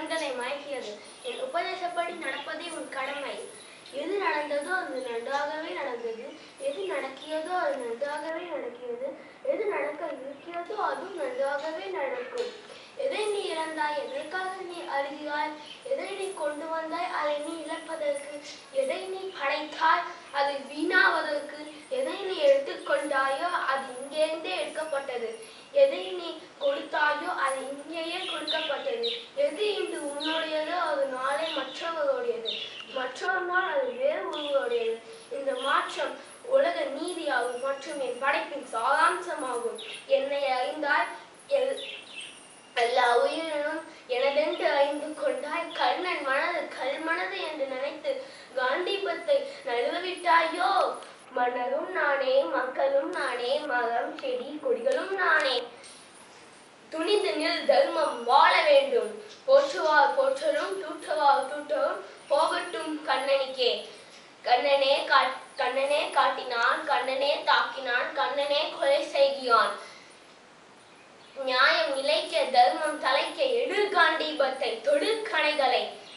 கண்களை மயக்கியது என் உபதேசப்படி நடப்பதே உன் கடமை எது நடந்ததோ அது நன்றாகவே நடந்தது எது நடக்கியதோ அது நன்றாகவே நடக்கியது எது நடக்க இருக்கிறதோ அதுவும் நன்றாகவே நடக்கும் எதை நீ இழந்தாய் எதற்காக நீ அழுகிறாய் எதை நீ கொண்டு வந்தாய் அதை நீ இழப்பதற்கு எதை நீ படைத்தாய் அது வீணாவதற்கு எதை நீ எடுத்துக்கொண்டாயோ அது இங்கேருந்தே எடுக்கப்பட்டது எதை நீ கொடுத்தாயோ அது இங்கேயே கொடுக்கப்பட்டது எது இன்று உன்னுடையதோ அது நாளை மற்றவர்களுடையது மற்றொரு நாள் அது வேறு ஒருவருடையது இந்த மாற்றம் உலக நீதியாகும் மற்றும் என் படைப்பின் சாராம்சமாகும் என்னை அறிந்தாய் எல்- எல்லா உயிரினும் எனதென்று அறிந்து கொண்டாய் கர்ணன் மனது கல்மனது என்று நினைத்து காண்டீபத்தை நழுவவிட்டாயோ மன்னரும் நானே மக்களும் நானே மரம் செடி கொடிகளும் நானே துணிந்து நில் தர்மம் வாழ வேண்டும் போற்றுவார் போற்றலும் தூற்றுவார் தூற்றலும் போகட்டும் கண்ணனுக்கே கண்ணனே காட் கண்ணனே காட்டினான் கண்ணனே தாக்கினான் கண்ணனே கொலை செய்கிறான் நியாயம் நிலைக்க தர்மம் தலைக்க எடு காண்டீபத்தை தொடு கணைகளை